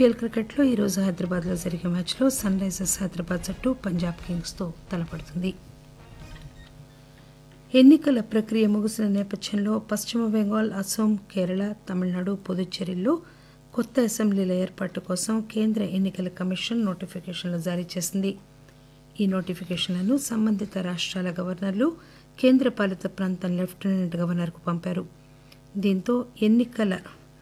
IPL క్రికెట్లో ఈరోజు హైదరాబాద్లో జరిగే మ్యాచ్లో సన్ రైజర్స్ హైదరాబాద్ జట్టు పంజాబ్ కింగ్స్తో తలపడుతుంది ఎన్నికల ప్రక్రియ ముగిసిన నేపథ్యంలో పశ్చిమ బెంగాల్ అస్సాం కేరళ తమిళనాడు పుదుచ్చేరిల్లో కొత్త అసెంబ్లీల ఏర్పాటు కోసం కేంద్ర ఎన్నికల కమిషన్ నోటిఫికేషన్లు జారీ చేసింది ఈ నోటిఫికేషన్లను సంబంధిత రాష్ట్రాల గవర్నర్లు కేంద్రపాలిత ప్రాంతం లెఫ్టినెంట్ గవర్నర్కు పంపారు దీంతో ఎన్నికల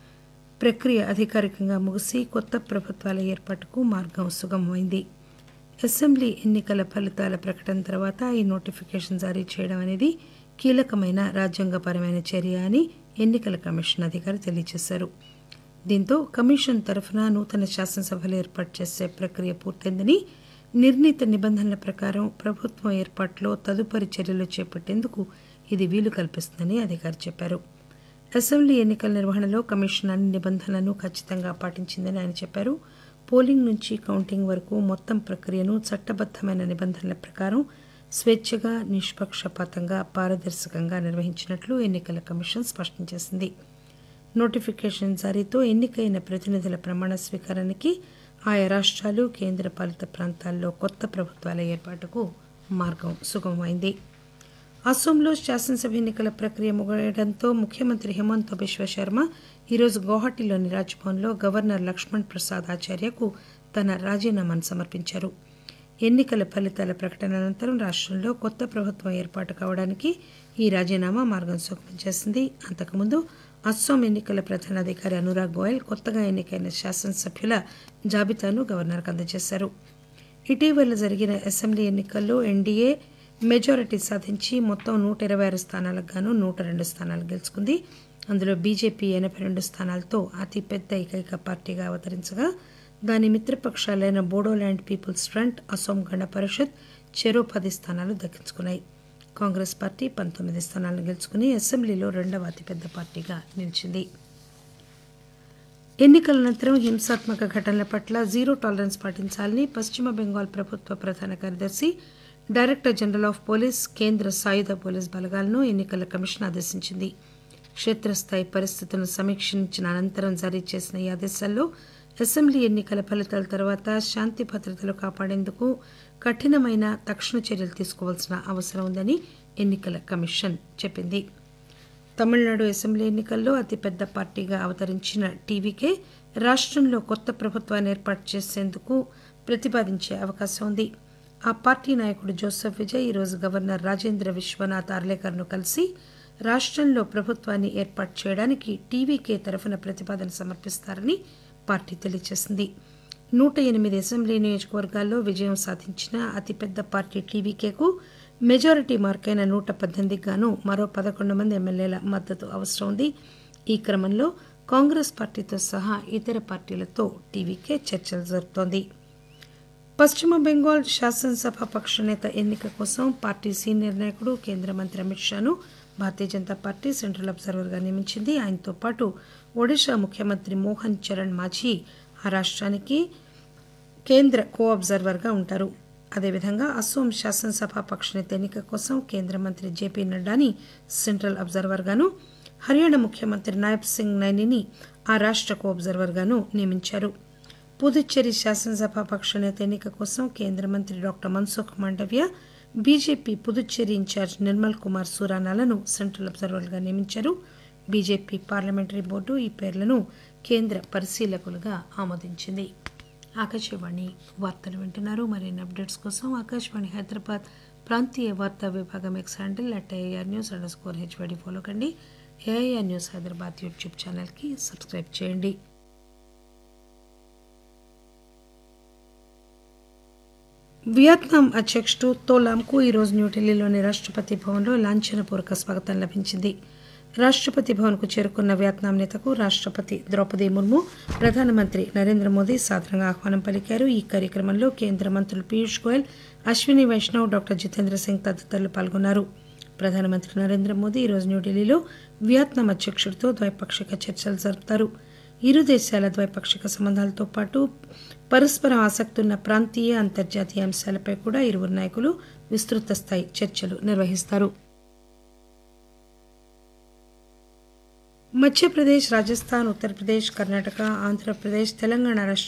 ప్రక్రియ అధికారికంగా ముగిసి కొత్త ప్రభుత్వాల ఏర్పాటుకు మార్గం సుగమమైంది అసెంబ్లీ ఎన్నికల ఫలితాల ప్రకటన తర్వాత ఈ నోటిఫికేషన్ జారీ చేయడం అనేది కీలకమైన రాజ్యాంగపరమైన చర్య అని ఎన్నికల కమిషన్ అధికారి తెలియజేశారు దీంతో కమిషన్ తరఫున నూతన శాసనసభలు ఏర్పాటు చేసే ప్రక్రియ పూర్తయిందని నిర్ణీత నిబంధనల ప్రకారం ప్రభుత్వం ఏర్పాటులో తదుపరి చర్యలు చేపట్టేందుకు ఇది వీలు కల్పిస్తుందని అధికారి చెప్పారు అసెంబ్లీ ఎన్నికల నిర్వహణలో కమిషన్ అన్ని నిబంధనలను ఖచ్చితంగా పాటించిందని ఆయన చెప్పారు పోలింగ్ నుంచి కౌంటింగ్ వరకు మొత్తం ప్రక్రియను చట్టబద్దమైన నిబంధనల ప్రకారం స్వేచ్ఛగా నిష్పక్షపాతంగా పారదర్శకంగా నిర్వహించినట్లు ఎన్నికల కమిషన్ స్పష్టం చేసింది నోటిఫికేషన్ జారీతో ఎన్నికైన ప్రతినిధుల ప్రమాణ స్వీకారానికి ఆయా రాష్ట్రాలు కేంద్రపాలిత ప్రాంతాల్లో కొత్త ప్రభుత్వాల ఏర్పాటుకు మార్గం సుగమమైంది అస్సోంలో శాసనసభ ఎన్నికల ప్రక్రియ ముగియడంతో ముఖ్యమంత్రి హిమంత బిశ్వ శర్మ ఈరోజు గౌహటిలోని రాజ్భవన్లో గవర్నర్ లక్ష్మణ్ ప్రసాద్ ఆచార్యకు తన రాజీనామాను సమర్పించారు ఎన్నికల ఫలితాల ప్రకటన అనంతరం రాష్ట్రంలో కొత్త ప్రభుత్వం ఏర్పాటు కావడానికి ఈ రాజీనామా మార్గం సుగమం చేసింది అంతకుముందు అస్సోం ఎన్నికల ప్రధానాధికారి అనురాగ్ గోయల్ కొత్తగా ఎన్నికైన శాసనసభ్యుల జాబితాను గవర్నర్కు అందజేశారు ఇటీవల జరిగిన అసెంబ్లీ ఎన్నికల్లో ఎన్డీఏ మెజారిటీ సాధించి మొత్తం నూట ఇరవై ఆరు స్థానాలకు గాను నూట రెండు స్థానాలు గెలుచుకుంది అందులో బీజేపీ ఎనభై రెండు స్థానాలతో అతిపెద్ద ఏకైక పార్టీగా అవతరించగా దాని మిత్రపక్షాలైన బోడోల్యాండ్ పీపుల్స్ ఫ్రంట్ అసోం గణ పరిషత్ చెరో పది స్థానాలు దక్కించుకున్నాయి కాంగ్రెస్ పార్టీ పంతొమ్మిది స్థానాలను గెలుచుకుని అసెంబ్లీలో రెండవ అతిపెద్ద పార్టీగా నిలిచింది ఎన్నికల అనంతరం హింసాత్మక ఘటనల పట్ల జీరో టాలరెన్స్ పాటించాలని పశ్చిమ బెంగాల్ ప్రభుత్వ ప్రధాన కార్యదర్శి డైరెక్టర్ జనరల్ ఆఫ్ పోలీస్ కేంద్ర సాయుధ పోలీస్ బలగాలను ఎన్నికల కమిషన్ ఆదేశించింది క్షేత్రస్థాయి పరిస్థితులను సమీక్షించిన అనంతరం జారీ చేసిన ఈ ఆదేశాల్లో అసెంబ్లీ ఎన్నికల ఫలితాల తర్వాత శాంతి భద్రతలు కాపాడేందుకు కఠినమైన తక్షణ చర్యలు తీసుకోవాల్సిన అవసరం ఉందని ఎన్నికల కమిషన్ చెప్పింది తమిళనాడు అసెంబ్లీ ఎన్నికల్లో అతిపెద్ద పార్టీగా అవతరించిన టీవీకే రాష్ట్రంలో కొత్త ప్రభుత్వాన్ని ఏర్పాటు చేసేందుకు ప్రతిపాదించే అవకాశం ఉంది ఆ పార్టీ నాయకుడు జోసెఫ్ విజయ్ ఈరోజు గవర్నర్ రాజేంద్ర విశ్వనాథ్ ఆర్లేకర్ను కలిసి రాష్ట్రంలో ప్రభుత్వాన్ని ఏర్పాటు చేయడానికి టీవీకే తరఫున ప్రతిపాదన సమర్పిస్తారని పార్టీ తెలియజేసింది నూట ఎనిమిది అసెంబ్లీ నియోజకవర్గాల్లో విజయం సాధించిన అతిపెద్ద పార్టీ టీవీకేకు మెజారిటీ మార్కైన నూట పద్దెనిమిదికి గాను మరో పదకొండు మంది ఎమ్మెల్యేల మద్దతు అవసరం ఉంది ఈ క్రమంలో కాంగ్రెస్ పార్టీతో సహా ఇతర పార్టీలతో టీవీకే చర్చలు జరుపుతోంది పశ్చిమ బెంగాల్ శాసనసభ పక్ష నేత ఎన్నిక కోసం పార్టీ సీనియర్ నాయకుడు కేంద్ర మంత్రి అమిత్ షాను భారతీయ జనతా పార్టీ సెంట్రల్ అబ్జర్వర్గా నియమించింది ఆయనతో పాటు ఒడిషా ముఖ్యమంత్రి మోహన్ చరణ్ మాఝీ ఆ రాష్ట్రానికి కేంద్ర కో అబ్జర్వర్గా ఉంటారు అదేవిధంగా అస్సోం శాసనసభ పక్షనేత ఎన్నిక కోసం కేంద్ర మంత్రి జేపీ నడ్డాని సెంట్రల్ అబ్జర్వర్గాను హర్యానా ముఖ్యమంత్రి నాయబ్ సింగ్ నైనిని ఆ రాష్ట్ర కో అబ్జర్వర్గాను నియమించారు పుదుచ్చేరి శాసనసభ పక్షనేత ఎన్నిక కోసం కేంద్ర మంత్రి doctor Mansukh Mandaviya BJP Puducherry incharge Nirmal Kumar సూరానాలను సెంట్రల్ అబ్జర్వర్గా నియమించారు బీజేపీ పార్లమెంటరీ బోర్డు ఈ పేర్లను కేంద్ర పరిశీలకులుగా ఆమోదించింది ఆకాశవాణి వార్తలు వింటున్నారు మరిన్ని అప్డేట్స్ కోసం ఆకాశవాణి హైదరాబాద్ ప్రాంతీయ వార్తా విభాగం X handle at AIR news underscore HYD follow కండి ఏఐఆర్ న్యూస్ హైదరాబాద్ యూట్యూబ్ ఛానల్కి సబ్స్క్రైబ్ చేయండి వియత్నాం అధ్యక్షుడు తోలాంకు ఈరోజు న్యూఢిల్లీలోని రాష్ట్రపతి భవన్లో లాంఛనపూర్వక స్వాగతం లభించింది రాష్ట్రపతి భవన్కు చేరుకున్న వియత్నాం నేతకు రాష్ట్రపతి ద్రౌపది ముర్ము ప్రధానమంత్రి నరేంద్ర మోదీ సాదరంగా ఆహ్వానం పలికారు ఈ కార్యక్రమంలో కేంద్ర మంత్రులు పీయూష్ గోయల్ అశ్విని వైష్ణవ్ డాక్టర్ జితేంద్ర సింగ్ తదితరులు పాల్గొన్నారు ప్రధానమంత్రి నరేంద్ర మోదీ ఈరోజు న్యూఢిల్లీలో వియత్నాం అధ్యక్షుడితో ద్వైపాక్షిక చర్చలు జరుపుతారు ఇరు దేశాల ద్వైపాక్షిక సంబంధాలతో పాటు పరస్పరం ఆసక్తి ఉన్న ప్రాంతీయ అంతర్జాతీయ అంశాలపై కూడా ఇరువురు నాయకులు విస్తృత స్థాయి చర్చలు నిర్వహిస్తారు మధ్యప్రదేశ్ రాజస్థాన్ ఉత్తరప్రదేశ్ కర్ణాటక ఆంధ్రప్రదేశ్ తెలంగాణ రాష్ట్ర